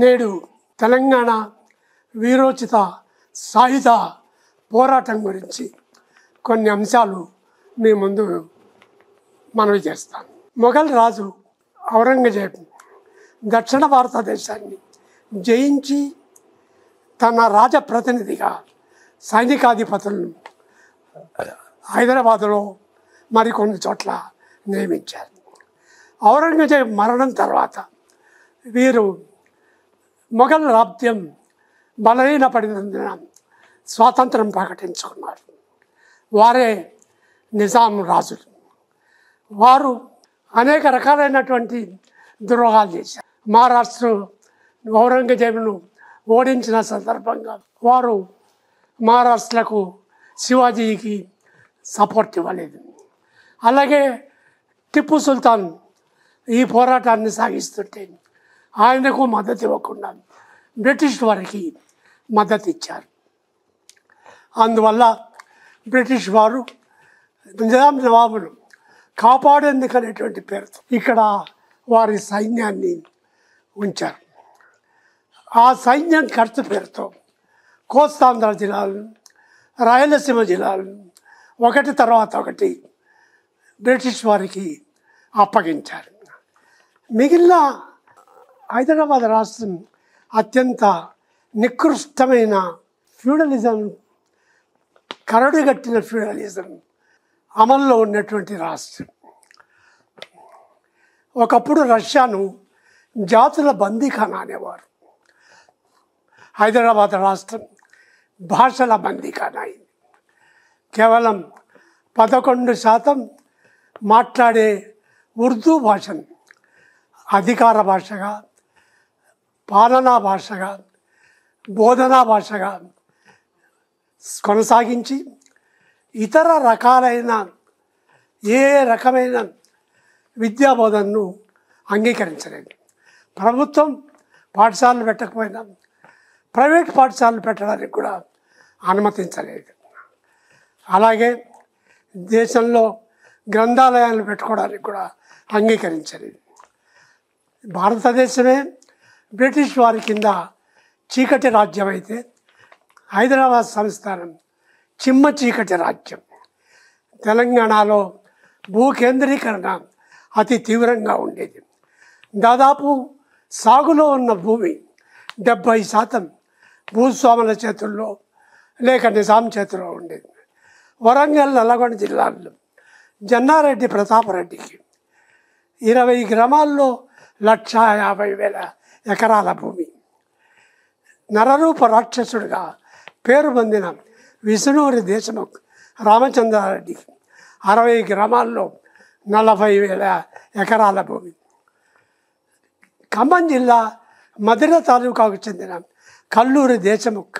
నేడు తెలంగాణ వీరోచిత సాయుధ పోరాటం గురించి కొన్ని అంశాలు మీ ముందు మనవి చేస్తాను మొఘల్ రాజు ఔరంగజేబ్ దక్షిణ భారతదేశాన్ని జయించి తన రాజప్రతినిధిగా సైనికాధిపతులను హైదరాబాదులో మరికొన్ని చోట్ల నియమించారు ఔరంగజేబ్ మరణం తర్వాత వీరు మొఘల్ రాజ్యం బలహీనపడినందున స్వాతంత్రం ప్రకటించుకున్నారు వారే నిజాం రాజులు వారు అనేక రకాలైనటువంటి ద్రోహాలు చేశారు మహారాష్ట్ర ఔరంగజేబును ఓడించిన సందర్భంగా వారు మహారాష్ట్రకు శివాజీకి సపోర్ట్ ఇవ్వలేదు అలాగే టిప్పు సుల్తాన్ ఈ పోరాటాన్ని సాగిస్తుంటే ఆయనకు మద్దతు ఇవ్వకుండా బ్రిటిష్ వారికి మద్దతు ఇచ్చారు అందువల్ల బ్రిటిష్ వారు నిజాం నవాబులు కాపాడేందుకు అనేటువంటి పేరుతో ఇక్కడ వారి సైన్యాన్ని ఉంచారు ఆ సైన్యం ఖర్చు పేరుతో కోస్తాంధ్ర జిల్లాలు రాయలసీమ జిల్లాలు ఒకటి తర్వాత ఒకటి బ్రిటిష్ వారికి అప్పగించారు మిగిలిన హైదరాబాద్ రాష్ట్రం అత్యంత నికృష్టమైన ఫ్యూడలిజం కరడుగట్టిన ఫ్యూడలిజం అమల్లో ఉన్నటువంటి రాష్ట్రం ఒకప్పుడు రష్యాను జాతుల బందీఖానా అనేవారు హైదరాబాద్ రాష్ట్రం భాషల బందీఖానా అయింది కేవలం పదకొండు శాతం మాట్లాడే ఉర్దూ భాషను అధికార భాషగా పాలనా భాషగా బోధనా భాషగా కొనసాగించి ఇతర రకాలైన ఏ రకమైన విద్యా బోధనను అంగీకరించలేదు ప్రభుత్వం పాఠశాలలు పెట్టకపోయినా ప్రైవేట్ పాఠశాలలు పెట్టడానికి కూడా అనుమతించలేదు అలాగే దేశంలో గ్రంథాలయాలు పెట్టుకోవడానికి కూడా అంగీకరించలేదు భారతదేశమే బ్రిటిష్ వారి కింద చీకటి రాజ్యం అయితే హైదరాబాద్ సంస్థానం చిమ్మ చీకటి రాజ్యం తెలంగాణలో భూ కేంద్రీకరణ అతి తీవ్రంగా ఉండేది దాదాపు సాగులో ఉన్న భూమి డెబ్భై శాతం భూస్వాముల చేతుల్లో లేక నిజాం చేతిలో ఉండేది వరంగల్ నల్లగొండ జిల్లాల్లో జన్నారెడ్డి ప్రతాపరెడ్డికి ఇరవై గ్రామాల్లో లక్ష యాభై వేల ఎకరాల భూమి నరరూప రాక్షసుడిగా పేరు పొందిన విష్ణువురి దేశముఖ్ రామచంద్రారెడ్డికి అరవై గ్రామాల్లో నలభై వేల ఎకరాల భూమి ఖమ్మం జిల్లా మధుర తాలూకాకు చెందిన కల్లూరి దేశముఖ్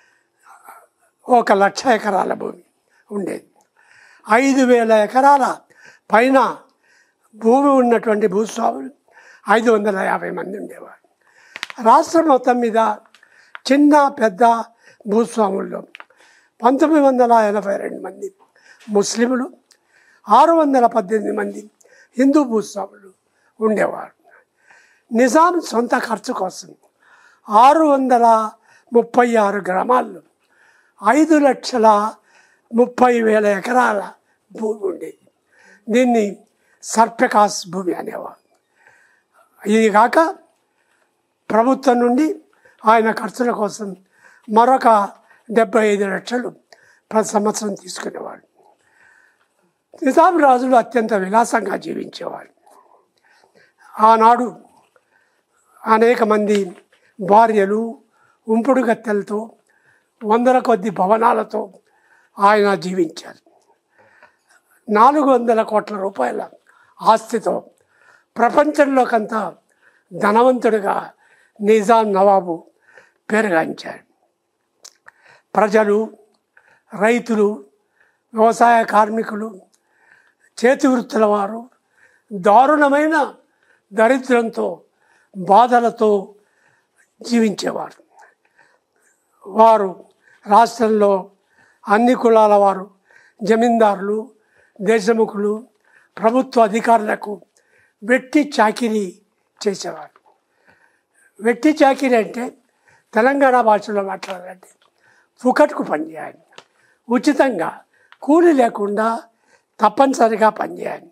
ఒక లక్ష ఎకరాల భూమి ఉండేది ఐదు వేల ఎకరాల పైన భూమి ఉన్నటువంటి భూస్వాములు ఐదు వందల యాభై మంది ఉండేవారు రాష్ట్రం మొత్తం మీద చిన్న పెద్ద భూస్వాముల్లో పంతొమ్మిది వందల ఎనభై రెండు మంది ముస్లింలు ఆరు వందల పద్దెనిమిది మంది హిందూ భూస్వాములు ఉండేవారు నిజాం సొంత ఖర్చు కోసం ఆరు వందల ముప్పై ఆరు గ్రామాల్లో ఐదు లక్షల ముప్పై వేల ఎకరాల భూమి ఉండేది దీన్ని సర్పకాస్ భూమి అనేవారు ఇది కాక ప్రభుత్వం నుండి ఆయన ఖర్చుల కోసం మరొక డెబ్బై ఐదు లక్షలు ప్రతి సంవత్సరం తీసుకునేవాడు నిజాం రాజులు అత్యంత విలాసంగా జీవించేవారు ఆనాడు అనేక మంది భార్యలు ఉంపుడు గత్తెలతో వందల కొద్ది భవనాలతో ఆయన జీవించారు నాలుగు వందల కోట్ల రూపాయల ఆస్తితో ప్రపంచంలోకంతా ధనవంతుడిగా నిజాం నవాబు పేరుగాంచాడు ప్రజలు రైతులు వ్యవసాయ కార్మికులు చేతి వృత్తుల వారు దారుణమైన దరిద్రంతో బాధలతో జీవించేవారు వారు రాష్ట్రంలో అన్ని కులాల వారు జమీందారులు దేశముఖులు ప్రభుత్వ అధికారులకు వెట్టి చాకిరీ చేసేవారు వెట్టి చాకిరి అంటే తెలంగాణ భాషలో మాట్లాడాలంటే ఫుకట్కు పనిచేయాలి ఉచితంగా కూలి లేకుండా తప్పనిసరిగా పనిచేయాలి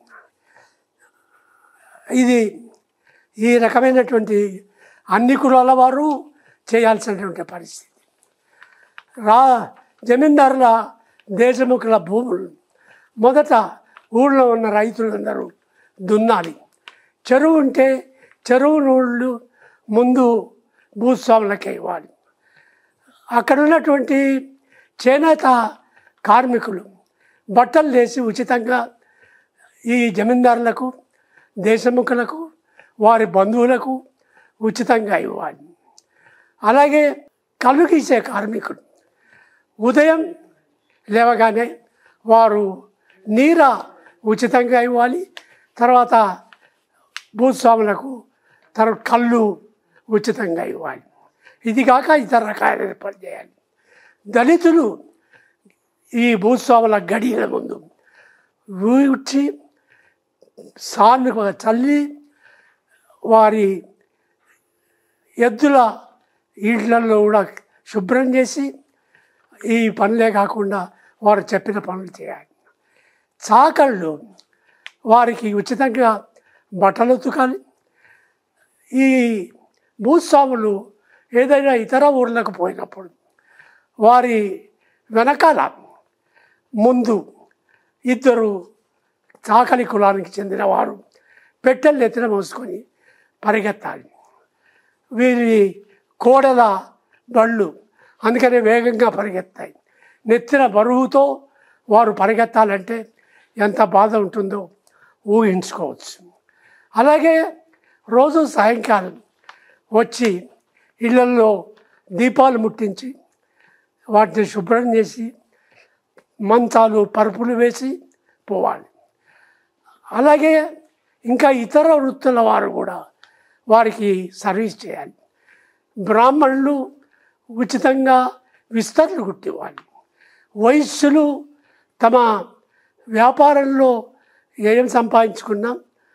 ఇది ఈ రకమైనటువంటి అన్ని కులాల వారు చేయాల్సినటువంటి పరిస్థితి రా జమీందారుల దేశముఖుల భూములు మొదట ఊళ్ళో ఉన్న రైతులందరూ దున్నాలి చెరువు ఉంటే చెరువు నీళ్ళు ముందు భూస్వాములకే ఇవ్వాలి అక్కడ ఉన్నటువంటి చేనేత కార్మికులు బట్టలు వేసి ఉచితంగా ఈ జమీందారులకు దేశముఖులకు వారి బంధువులకు ఉచితంగా ఇవ్వాలి అలాగే కళ్ళు గీసే కార్మికుడు ఉదయం లేవగానే వారు నీర ఉచితంగా ఇవ్వాలి తర్వాత భూస్వాములకు తర్వాత కళ్ళు ఉచితంగా ఇవ్వాలి ఇది కాక ఇతర రకాల పని చేయాలి దళితులు ఈ భూస్వాముల గడియల ముందు ఊడ్చి సార్లు చల్లి వారి ఎద్దుల ఇండ్లలో కూడా శుభ్రం చేసి ఈ పనులే కాకుండా వారు చెప్పిన పనులు చేయాలి చాకళ్ళు వారికి ఉచితంగా బట్టలు ఉతకాలి ఈ భూస్వాములు ఏదైనా ఇతర ఊర్లకు పోయినప్పుడు వారి వెనకాల ముందు ఇద్దరు చాకలి కులానికి చెందిన వారు పెట్టెలు ఎత్తిన మోసుకొని పరిగెత్తాలి వీరి కోడల బళ్ళు అందుకనే వేగంగా పరిగెత్తాయి నెత్తిన బరువుతో వారు పరిగెత్తాలంటే ఎంత బాధ ఉంటుందో ఊహించుకోవచ్చు అలాగే రోజు సాయంకాలం వచ్చి ఇళ్ళల్లో దీపాలు ముట్టించి వాటిని శుభ్రం చేసి మంచాలు పరుపులు వేసి పోవాలి అలాగే ఇంకా ఇతర వృత్తుల వారు కూడా వారికి సర్వీస్ చేయాలి బ్రాహ్మణులు ఉచితంగా విస్తరణ కుట్టివ్వాలి వైశ్యులు తమ వ్యాపారంలో ఏం సంపాదించుకున్నా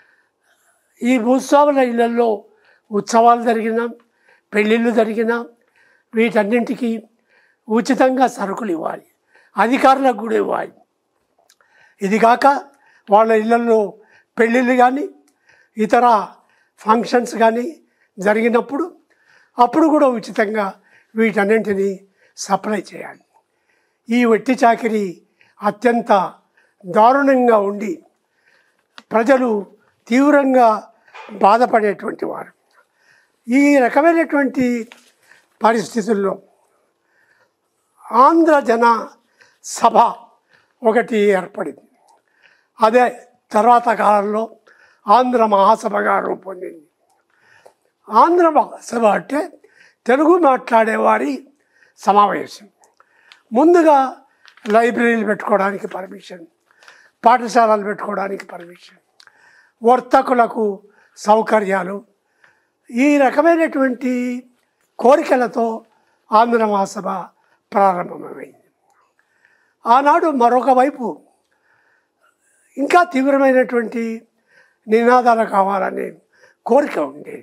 ఈ భూస్వాముల ఇళ్లలో ఉత్సవాలు జరిగినా పెళ్ళిళ్ళు జరిగినా వీటన్నింటికి ఉచితంగా సరుకులు ఇవ్వాలి అధికారులకు కూడా ఇవ్వాలి ఇది కాక వాళ్ళ ఇళ్ళల్లో పెళ్ళిళ్ళు కానీ ఇతర ఫంక్షన్స్ కానీ జరిగినప్పుడు అప్పుడు కూడా ఉచితంగా వీటన్నింటినీ సప్లై చేయాలి ఈ వెట్టి చాకిరి అత్యంత దారుణంగా ఉండి ప్రజలు తీవ్రంగా బాధపడేటువంటి వారు ఈ రకమైనటువంటి పరిస్థితుల్లో ఆంధ్ర జన సభ ఒకటి ఏర్పడింది అదే తర్వాత కాలంలో ఆంధ్ర మహాసభగా రూపొందింది ఆంధ్ర మహాసభ అంటే తెలుగు మాట్లాడేవారి సమావేశం ముందుగా లైబ్రరీలు పెట్టుకోవడానికి పర్మిషన్ పాఠశాలలు పెట్టుకోవడానికి పర్మిషన్ వర్తకులకు సౌకర్యాలు ఈ రకమైనటువంటి కోరికలతో ఆంధ్ర మహాసభ ప్రారంభమైంది ఆనాడు మరొక వైపు ఇంకా తీవ్రమైనటువంటి నినాదాలు కావాలనే కోరిక ఉండేది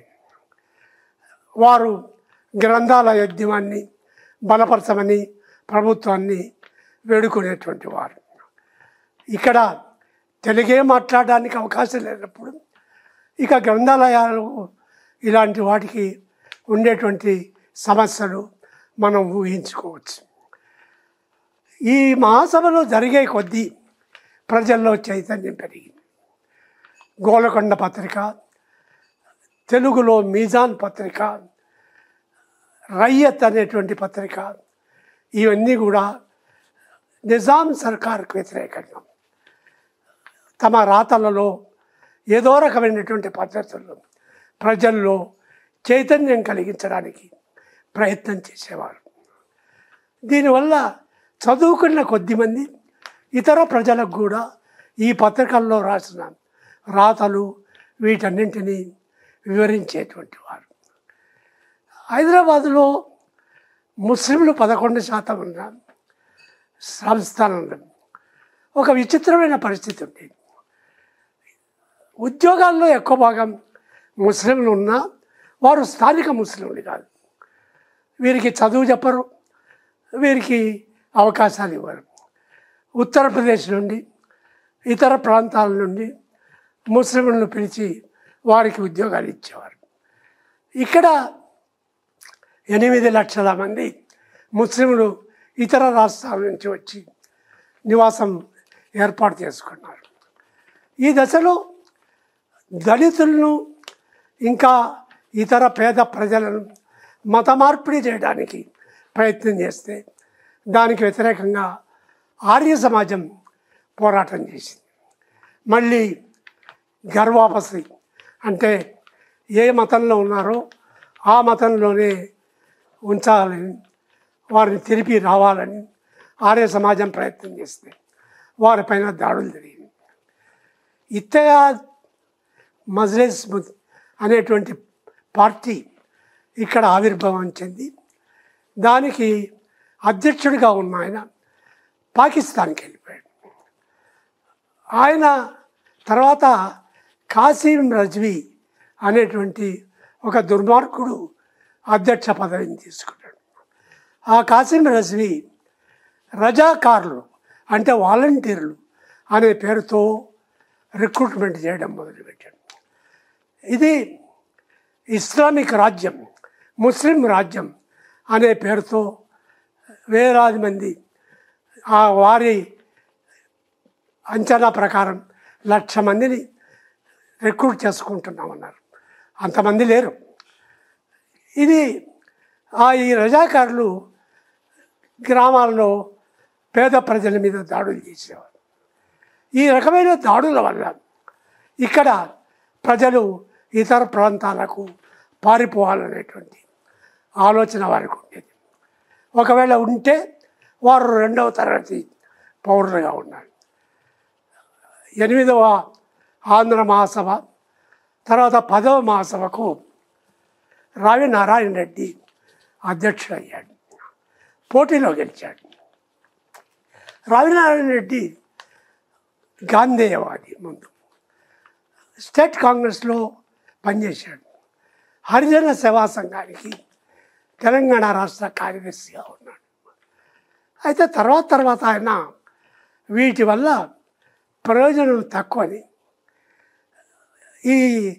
వారు గ్రంథాల ఉద్యమాన్ని బలపరచమని ప్రభుత్వాన్ని వేడుకునేటువంటి వారు ఇక్కడ తెలుగే మాట్లాడడానికి అవకాశం లేనప్పుడు ఇక గ్రంథాలయాలు ఇలాంటి వాటికి ఉండేటువంటి సమస్యలు మనం ఊహించుకోవచ్చు ఈ మహాసభలో జరిగే కొద్దీ ప్రజల్లో చైతన్యం పెరిగింది గోలకొండ పత్రిక తెలుగులో మీజాన్ పత్రిక రయ్యత్ అనేటువంటి పత్రిక ఇవన్నీ కూడా నిజాం సర్కార్కు వ్యతిరేకంగా తమ రాతలలో ఏదో రకమైనటువంటి పద్ధతుల్లో ప్రజల్లో చైతన్యం కలిగించడానికి ప్రయత్నం చేసేవారు దీనివల్ల చదువుకున్న కొద్దిమంది ఇతర ప్రజలకు కూడా ఈ పత్రికల్లో రాసిన రాతలు వీటన్నింటినీ వివరించేటువంటి వారు హైదరాబాదులో ముస్లింలు పదకొండు శాతం ఉన్న సంస్థానంలో ఒక విచిత్రమైన పరిస్థితి ఉండేది ఉద్యోగాల్లో ఎక్కువ భాగం ముస్లింలు ఉన్నా వారు స్థానిక ముస్లింలు కాదు వీరికి చదువు చెప్పరు వీరికి అవకాశాలు ఇవ్వరు ఉత్తరప్రదేశ్ నుండి ఇతర ప్రాంతాల నుండి ముస్లింలను పిలిచి వారికి ఉద్యోగాలు ఇచ్చేవారు ఇక్కడ ఎనిమిది లక్షల మంది ముస్లింలు ఇతర రాష్ట్రాల నుంచి వచ్చి నివాసం ఏర్పాటు చేసుకున్నారు ఈ దశలో దళితులను ఇంకా ఇతర పేద ప్రజలను మత మార్పిడి చేయడానికి ప్రయత్నం చేస్తే దానికి వ్యతిరేకంగా ఆర్య సమాజం పోరాటం చేసింది మళ్ళీ గర్వాపసి అంటే ఏ మతంలో ఉన్నారో ఆ మతంలోనే ఉంచాలని వారిని తిరిగి రావాలని ఆర్య సమాజం ప్రయత్నం చేస్తే వారిపైన దాడులు జరిగింది ఇత్తయాద్ మజ్లిస్ ముద్ అనేటువంటి పార్టీ ఇక్కడ ఆవిర్భావం చెంది దానికి అధ్యక్షుడిగా ఉన్న ఆయన పాకిస్తాన్కి వెళ్ళిపోయాడు ఆయన తర్వాత కాసిం రజ్వీ అనేటువంటి ఒక దుర్మార్గుడు అధ్యక్ష పదవిని తీసుకున్నాడు ఆ కాసిం రజ్వీ రజాకారులు అంటే వాలంటీర్లు అనే పేరుతో రిక్రూట్మెంట్ చేయడం మొదలుపెట్టాడు ఇది ఇస్లామిక్ రాజ్యం ముస్లిం రాజ్యం అనే పేరుతో వేలాది మంది ఆ వారి అంచనా ప్రకారం లక్ష మందిని రిక్రూట్ చేసుకుంటున్నామన్నారు అంతమంది లేరు ఇది ఆ ఈ రజాకారులు గ్రామాల్లో పేద ప్రజల మీద దాడులు చేసేవారు ఈ రకమైన దాడుల వల్ల ఇక్కడ ప్రజలు ఇతర ప్రాంతాలకు పారిపోవాలనేటువంటి ఆలోచన వారికి ఉండేది ఒకవేళ ఉంటే వారు రెండవ తరగతి పౌరులుగా ఉన్నారు ఎనిమిదవ ఆంధ్ర మహాసభ తర్వాత పదవ మహాసభకు రావి నారాయణ రెడ్డి అధ్యక్షుడయ్యాడు పోటీలో గెలిచాడు రావినారాయణ రెడ్డి గాంధేయవాది ముందు స్టేట్ కాంగ్రెస్లో పనిచేశాడు హరిజన సేవా సంఘానికి తెలంగాణ రాష్ట్ర కార్యదర్శిగా ఉన్నాడు అయితే తర్వాత తర్వాత ఆయన వీటి వల్ల ప్రయోజనం తక్కువని ఈ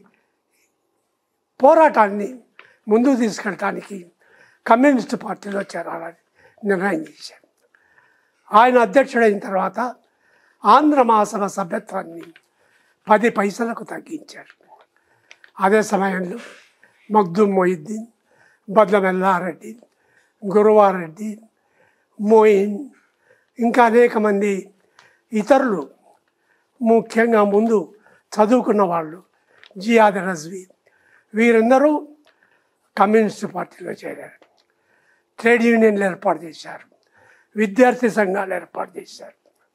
పోరాటాన్ని ముందుకు తీసుకెళ్ళటానికి కమ్యూనిస్ట్ పార్టీలో చేరాలని నిర్ణయం చేశాడు ఆయన అధ్యక్షుడైన తర్వాత ఆంధ్ర మహాసభ సభ్యత్వాన్ని పది పైసలకు తగ్గించారు అదే సమయంలో మగ్దుమ్ మొయిద్దీన్ బద్లమెల్లారెడ్డి గురువారెడ్డి మోయిన్ ఇంకా అనేక మంది ఇతరులు ముఖ్యంగా ముందు చదువుకున్న వాళ్ళు జియాద్ రజ్వీ వీరందరూ కమ్యూనిస్ట్ పార్టీలో చేరారు ట్రేడ్ యూనియన్లు ఏర్పాటు చేశారు విద్యార్థి సంఘాలు ఏర్పాటు చేశారు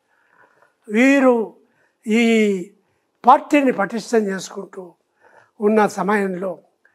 వీరు ఈ పార్టీని పటిష్టం చేసుకుంటూ ఉన్న సమయంలో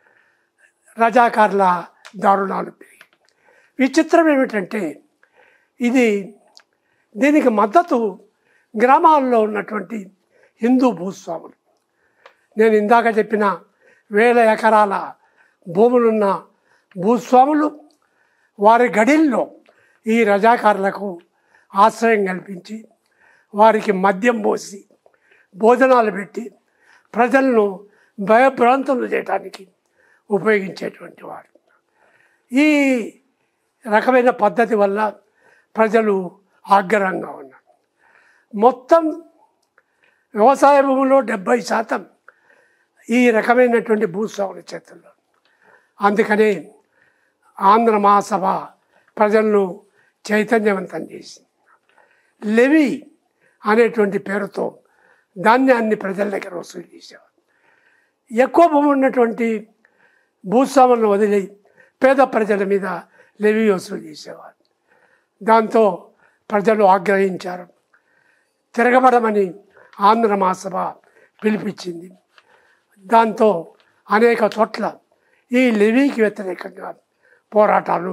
రజాకారుల దారుణాలు పెరిగాయి విచిత్రం ఏమిటంటే ఇది దీనికి మద్దతు గ్రామాల్లో ఉన్నటువంటి హిందూ భూస్వాములు నేను ఇందాక చెప్పిన వేల ఎకరాల భూములున్న భూస్వాములు వారి గడిల్లో ఈ రజాకారులకు ఆశ్రయం కల్పించి వారికి మద్యం పోసి భోజనాలు పెట్టి ప్రజలను భయభ్రాంతులు చేయడానికి ఉపయోగించేటువంటి వారు ఈ రకమైన పద్ధతి వల్ల ప్రజలు ఆగ్రహంగా ఉన్నారు మొత్తం వ్యవసాయ భూములో డెబ్బై శాతం ఈ రకమైనటువంటి భూస్వాముల చేతుల్లో అందుకనే ఆంధ్ర మహాసభ ప్రజలను చైతన్యవంతం చేసింది లెవి అనేటువంటి పేరుతో ధాన్యాన్ని ప్రజల దగ్గర వసూలు చేసేవారు ఎక్కువ భూమి ఉన్నటువంటి భూస్వాములను వదిలి పేద ప్రజల మీద లెవి వసూలు చేసేవారు దాంతో ప్రజలు ఆగ్రహించారు తిరగబడమని ఆంధ్ర మహాసభ పిలిపించింది దాంతో అనేక చోట్ల ఈ లెవీకి వ్యతిరేకంగా పోరాటాలు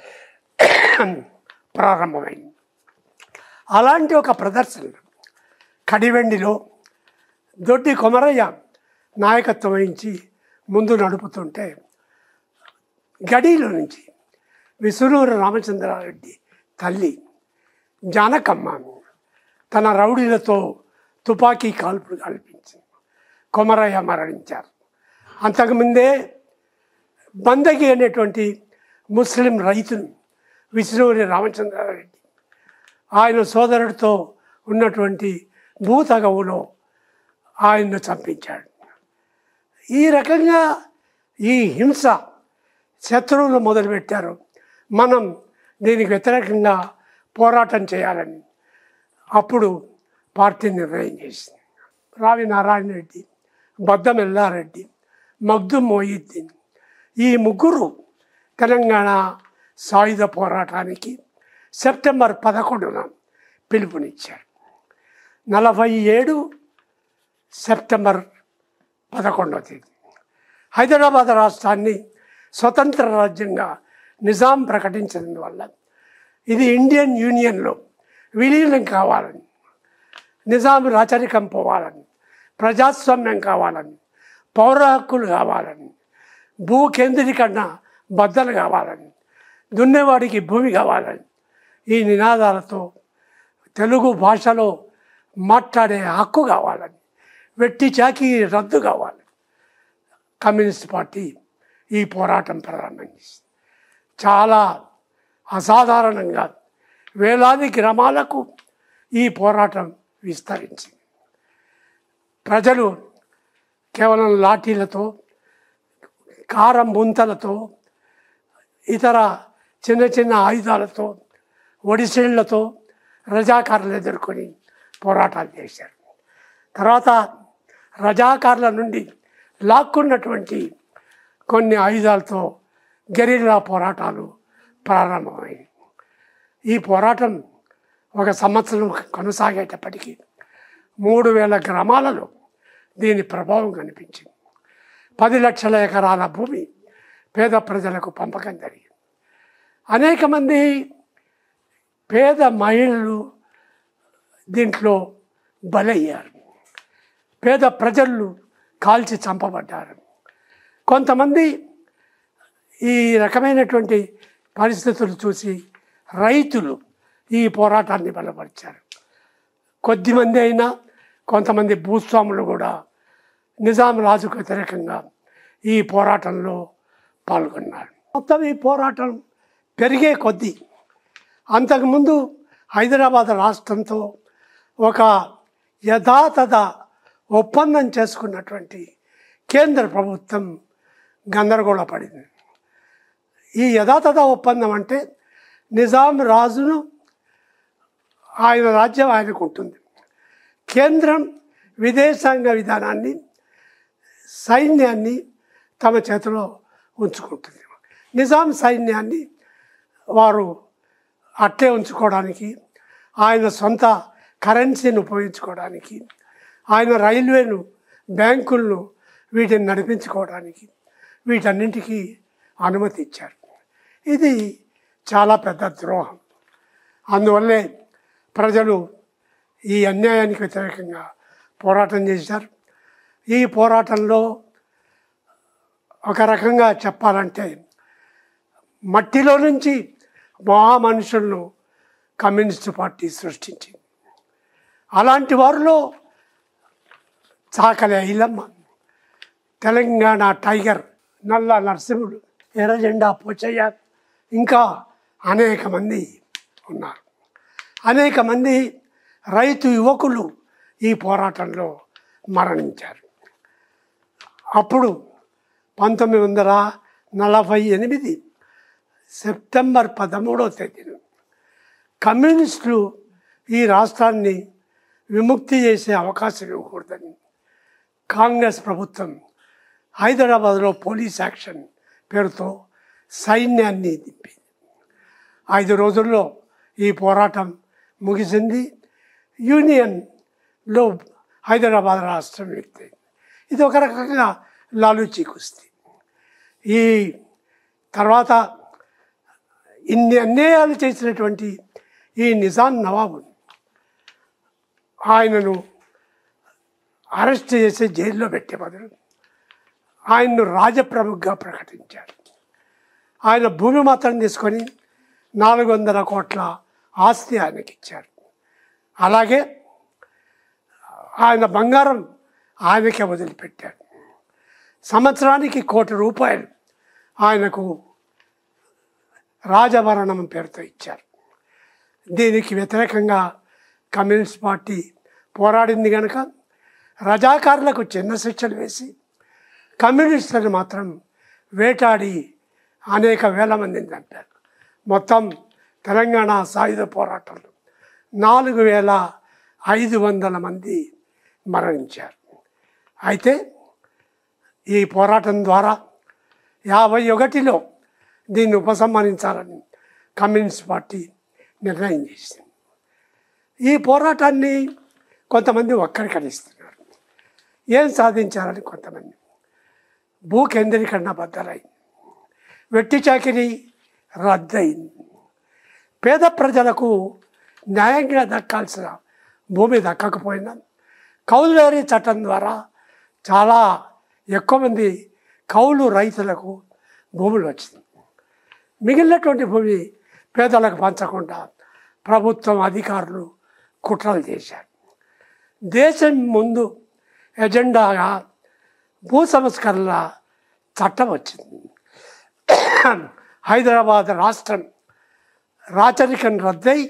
ప్రారంభమైంది అలాంటి ఒక ప్రదర్శన కడివెండిలో దొడ్డి కొమరయ్య నాయకత్వం వహించి ముందు నడుపుతుంటే గడిలో నుంచి విసునూరు రామచంద్రారెడ్డి తల్లి జానకమ్మ తన రౌడీలతో తుపాకీ కాల్పులు కల్పించింది కొమరయ్య మరణించారు అంతకుముందే బందగి అనేటువంటి ముస్లిం రైతును విష్ణువుని రామచంద్రారెడ్డి ఆయన సోదరుడితో ఉన్నటువంటి భూతగవులో ఆయన్ను చంపించాడు ఈ రకంగా ఈ హింస శత్రువులు మొదలుపెట్టారు మనం దీనికి వ్యతిరేకంగా పోరాటం చేయాలని అప్పుడు పార్టీ నిర్ణయం చేసింది రావి నారాయణ రెడ్డి బద్దం ఎల్లారెడ్డి మగ్దుం మొయిద్దీన్ ఈ ముగ్గురు తెలంగాణ సాయుధ పోరాటానికి సెప్టెంబర్ పదకొండున పిలుపునిచ్చారు నలభై ఏడు సెప్టెంబర్ పదకొండవ తేదీ హైదరాబాద్ రాష్ట్రాన్ని స్వతంత్ర రాజ్యంగా నిజాం ప్రకటించినందువల్ల ఇది ఇండియన్ యూనియన్లో విలీనం కావాలని నిజాం రాచరికం పోవాలని ప్రజాస్వామ్యం కావాలని పౌర హక్కులు కావాలని భూ కేంద్రీకరణ బద్దలు కావాలని దున్నేవాడికి భూమి కావాలని ఈ నినాదాలతో తెలుగు భాషలో మాట్లాడే హక్కు కావాలని వెట్టి చాకి రద్దు కావాలి కమ్యూనిస్ట్ పార్టీ ఈ పోరాటం ప్రారంభం చేసింది చాలా అసాధారణంగా వేలాది గ్రామాలకు ఈ పోరాటం విస్తరించింది ప్రజలు కేవలం లాఠీలతో కారం ముంతలతో ఇతర చిన్న చిన్న ఆయుధాలతో ఒడిసెళ్లతో రజాకారులు ఎదుర్కొని పోరాటాలు చేశారు తర్వాత రజాకారుల నుండి లాక్కున్నటువంటి కొన్ని ఆయుధాలతో గెరిల్లా పోరాటాలు ప్రారంభమైంది ఈ పోరాటం ఒక సంవత్సరం కొనసాగేటప్పటికీ మూడు వేల గ్రామాలలో దీని ప్రభావం కనిపించింది పది లక్షల ఎకరాల భూమి పేద ప్రజలకు పంపకం జరిగింది అనేక మంది పేద మహిళలు దీంట్లో బలయ్యారు పేద ప్రజలు కాల్చి చంపబడ్డారు కొంతమంది ఈ రకమైనటువంటి పరిస్థితులు చూసి రైతులు ఈ పోరాటాన్ని బలపరిచారు కొద్దిమంది అయినా కొంతమంది భూస్వాములు కూడా నిజాం రాజుకు వ్యతిరేకంగా ఈ పోరాటంలో పాల్గొన్నారు మొత్తం ఈ పోరాటం పెరిగే కొద్దీ అంతకుముందు హైదరాబాద్ రాష్ట్రంతో ఒక యథాతథ ఒప్పందం చేసుకున్నటువంటి కేంద్ర ప్రభుత్వం గందరగోళపడింది ఈ యథాతథ ఒప్పందం అంటే నిజాం రాజును ఆయన రాజ్యం ఆయనకు ఉంటుంది కేంద్రం విదేశాంగ విధానాన్ని సైన్యాన్ని తమ చేతిలో ఉంచుకుంటుంది నిజాం సైన్యాన్ని వారు అట్టే ఉంచుకోవడానికి ఆయన సొంత కరెన్సీని ఉపయోగించుకోవడానికి ఆయన రైల్వేను బ్యాంకులను వీటిని నడిపించుకోవడానికి వీటన్నింటికీ అనుమతి ఇచ్చారు ఇది చాలా పెద్ద ద్రోహం అందువల్లే ప్రజలు ఈ అన్యాయానికి వ్యతిరేకంగా పోరాటం చేశారు ఈ పోరాటంలో ఒక రకంగా చెప్పాలంటే మట్టిలో నుంచి మహామనుషులను కమ్యూనిస్ట్ పార్టీ సృష్టించింది అలాంటి వారిలో చాకలి ఐలమ్మ తెలంగాణ టైగర్ నల్ల నరసింహుడు ఎర్రజెండా పోచయ్య ఇంకా అనేక మంది ఉన్నారు అనేక మంది రైతు యువకులు ఈ పోరాటంలో మరణించారు అప్పుడు పంతొమ్మిది వందల నలభై ఎనిమిది సెప్టెంబర్ పదమూడవ తేదీన కమ్యూనిస్టులు ఈ రాష్ట్రాన్ని విముక్తి చేసే అవకాశం ఇవ్వకూడదని కాంగ్రెస్ ప్రభుత్వం హైదరాబాద్లో పోలీస్ యాక్షన్ పేరుతో సైన్యాన్ని దింపింది ఐదు రోజుల్లో ఈ పోరాటం ముగిసింది యూనియన్లో హైదరాబాద్ రాష్ట్రం వ్యక్తి ఇది ఒక రకంగా లాలూచి కుస్తీ ఈ తర్వాత ఇన్ని అన్యాయాలు చేసినటువంటి ఈ నిజాం నవాబు ఆయనను అరెస్ట్ చేసి జైల్లో పెట్టే బదులు ఆయన్ను రాజప్రముఖగా ప్రకటించారు ఆయన భూమి మాత్రం తీసుకొని నాలుగు వందల కోట్ల ఆస్తి ఆయనకి ఇచ్చారు అలాగే ఆయన బంగారం ఆయనకే వదిలిపెట్టారు సంవత్సరానికి కోటి రూపాయలు ఆయనకు రాజభరణం పేరుతో ఇచ్చారు దీనికి వ్యతిరేకంగా కమ్యూనిస్ట్ పార్టీ పోరాడింది కనుక రజాకారులకు చిన్న శిక్షలు వేసి కమ్యూనిస్టులను మాత్రం వేటాడి అనేక వేల మందిని చంపారు మొత్తం తెలంగాణ సాయుధ పోరాటంలో నాలుగు వేల ఐదు వందల మంది మరణించారు అయితే ఈ పోరాటం ద్వారా యాభై ఒకటిలో దీన్ని ఉపసంహరించాలని కమ్యూనిస్ట్ పార్టీ నిర్ణయం చేసింది ఈ పోరాటాన్ని కొంతమంది వక్రీకరిస్తున్నారు ఏం సాధించారని కొంతమంది భూ కేంద్రీకరణ బద్దలైంది వెట్టి చాకిరి రద్దయింది పేద ప్రజలకు న్యాయంగా దక్కాల్సిన భూమి దక్కకపోయినా కౌలుదారీ చట్టం ద్వారా చాలా ఎక్కువ మంది కౌలు రైతులకు భూములు వచ్చింది మిగిలినటువంటి భూమి పేదలకు పంచకుండా ప్రభుత్వం అధికారులు కుట్రలు చేశారు దేశం ముందు ఎజెండాగా భూ సంస్కరణల చట్టం వచ్చింది హైదరాబాద్ రాష్ట్రం రాచరికం రద్దై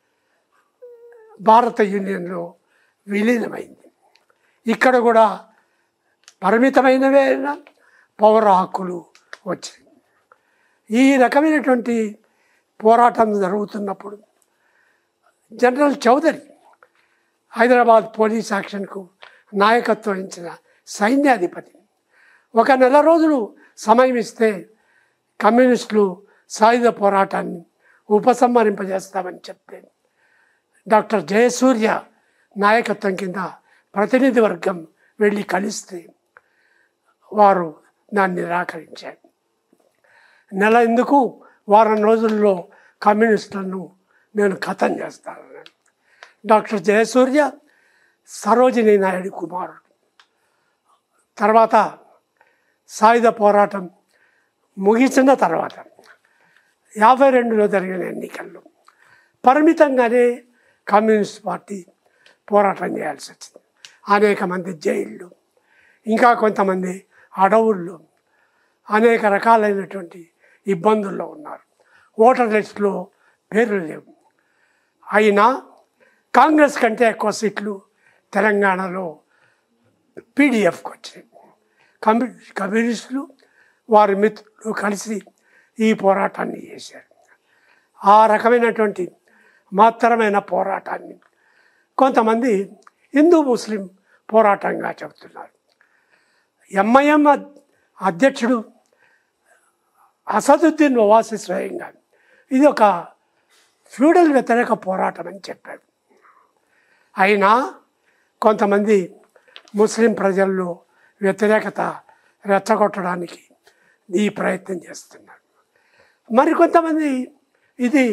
భారత యూనియన్లో విలీనమైంది ఇక్కడ కూడా పరిమితమైనవే అయినా పౌర హక్కులు వచ్చాయి ఈ రకమైనటువంటి పోరాటం జరుగుతున్నప్పుడు జనరల్ చౌదరి హైదరాబాద్ పోలీస్ యాక్షన్కు నాయకత్వం వహించిన సైన్యాధిపతి ఒక నెల రోజులు సమయం ఇస్తే కమ్యూనిస్టులు సాయుధ పోరాటాన్ని ఉపసంహరింపజేస్తామని చెప్తే డాక్టర్ జయసూర్య నాయకత్వం కింద ప్రతినిధి వర్గం వెళ్ళి కలిస్తే వారు దాన్ని నిరాకరించారు నెల ఎందుకు వారం రోజుల్లో కమ్యూనిస్టులను నేను ఖతం చేస్తాను డాక్టర్ జయసూర్య సరోజిని నాయుడు కుమారుడు తర్వాత సాయుధ పోరాటం ముగిసిన తర్వాత యాభై రెండులో జరిగిన ఎన్నికల్లో పరిమితంగానే కమ్యూనిస్ట్ పార్టీ పోరాటం చేయాల్సి వచ్చింది అనేక మంది జైళ్ళు ఇంకా కొంతమంది అడవుల్లో అనేక రకాలైనటువంటి ఇబ్బందుల్లో ఉన్నారు ఓటర్ లిస్టులో పేర్లు లేవు అయినా కాంగ్రెస్ కంటే ఎక్కువ సీట్లు తెలంగాణలో పీడిఎఫ్కి వచ్చాయి కమ్యూ కమ్యూనిస్టులు వారి మిత్రులు కలిసి ఈ పోరాటాన్ని చేశారు ఆ రకమైనటువంటి మాత్రమైన పోరాటాన్ని కొంతమంది హిందూ ముస్లిం పోరాటంగా చెబుతున్నారు ఎంఐఎం అద్- అధ్యక్షుడు అసదుద్దీన్ ఓవాసి స్వయంగా ఇది ఒక ఫ్యూడల్ వ్యతిరేక పోరాటం అని చెప్పాడు అయినా కొంతమంది ముస్లిం ప్రజల్లో వ్యతిరేకత రెచ్చగొట్టడానికి ఈ ప్రయత్నం చేస్తున్నారు మరికొంతమంది ఇది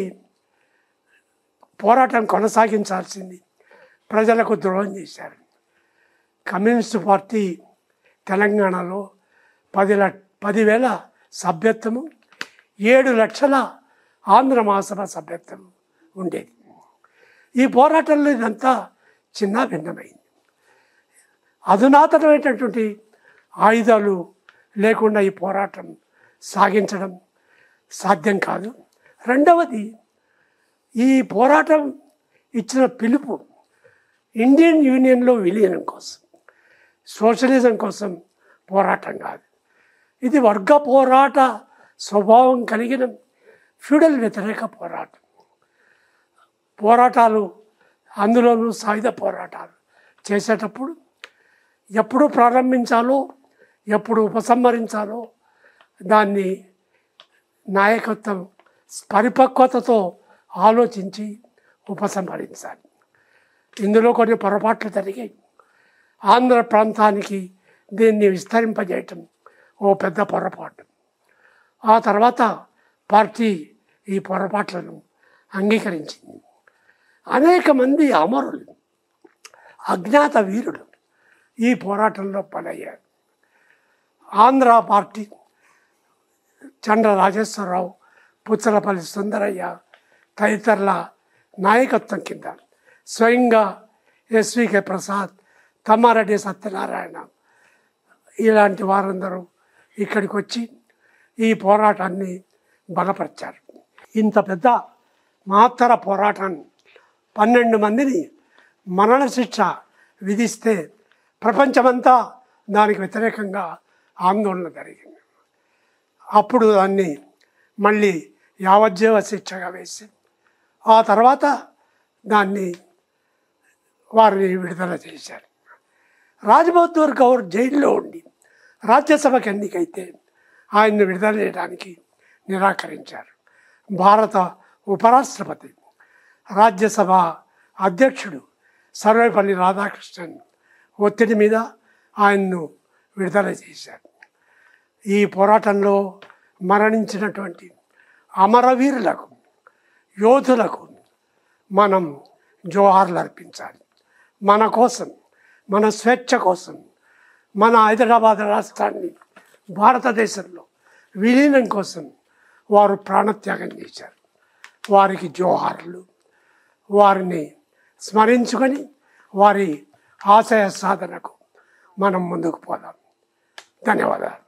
పోరాటం కొనసాగించాల్సింది ప్రజలకు ద్రోహం చేశారు కమ్యూనిస్టు పార్టీ తెలంగాణలో పది ల పదివేల సభ్యత్వము ఏడు లక్షల ఆంధ్ర మహాసభ సభ్యత్వం ఉండేది ఈ పోరాటంలో ఇదంతా చిన్న భిన్నమైంది అధునాతనమైనటువంటి ఆయుధాలు లేకుండా ఈ పోరాటం సాగించడం సాధ్యం కాదు రెండవది ఈ పోరాటం ఇచ్చిన పిలుపు ఇండియన్ యూనియన్లో విలీనం కోసం సోషలిజం కోసం పోరాటం కాదు ఇది వర్గ పోరాట స్వభావం కలిగిన ఫ్యూడల్ వ్యతిరేక పోరాటం పోరాటాలు అందులోనూ సాయుధ పోరాటాలు చేసేటప్పుడు ఎప్పుడు ప్రారంభించాలో ఎప్పుడు ఉపసంహరించాలో దాన్ని నాయకత్వం పరిపక్వతతో ఆలోచించి ఉపసంహరించాలి ఇందులో కొన్ని పొరపాట్లు జరిగాయి ఆంధ్ర ప్రాంతానికి దీన్ని విస్తరింపజేయటం ఓ పెద్ద పొరపాటు ఆ తర్వాత పార్టీ ఈ పొరపాట్లను అంగీకరించింది అనేక మంది అమరులు అజ్ఞాత వీరులు ఈ పోరాటంలో పలయ్యారు ఆంధ్ర పార్టీ చండ్ర రాజేశ్వరరావు పుచ్చలపల్లి సుందరయ్య తదితరుల నాయకత్వం కింద స్వయంగా ఎస్వికే ప్రసాద్ తమ్మారెడ్డి సత్యనారాయణ ఇలాంటి వారందరూ ఇక్కడికి వచ్చి ఈ పోరాటాన్ని బలపరిచారు ఇంత పెద్ద మహత్తర పోరాటాన్ని పన్నెండు మందిని మరణ శిక్ష విధిస్తే ప్రపంచమంతా దానికి వ్యతిరేకంగా ఆందోళన జరిగింది అప్పుడు దాన్ని మళ్ళీ యావజ్జీవ శిక్షగా వేసి ఆ తర్వాత దాన్ని వారిని విడుదల చేశారు రాజ్బహదూర్ గౌర్ జైల్లో ఉండి రాజ్యసభకి ఎన్నికైతే ఆయన్ని విడుదల చేయడానికి నిరాకరించారు భారత ఉపరాష్ట్రపతి రాజ్యసభ అధ్యక్షుడు సర్వేపల్లి రాధాకృష్ణన్ ఒత్తిడి మీద ఆయన్ను విడుదల చేశారు ఈ పోరాటంలో మరణించినటువంటి అమరవీరులకు యోధులకు మనం జోహార్లు అర్పించాలి మన కోసం మన స్వేచ్ఛ కోసం మన హైదరాబాద్ రాష్ట్రాన్ని భారతదేశంలో విలీనం కోసం వారు ప్రాణత్యాగం చేశారు వారికి జోహార్లు వారిని స్మరించుకొని వారి ఆశయ సాధనకు మనం ముందుకు పోదాం ధన్యవాదాలు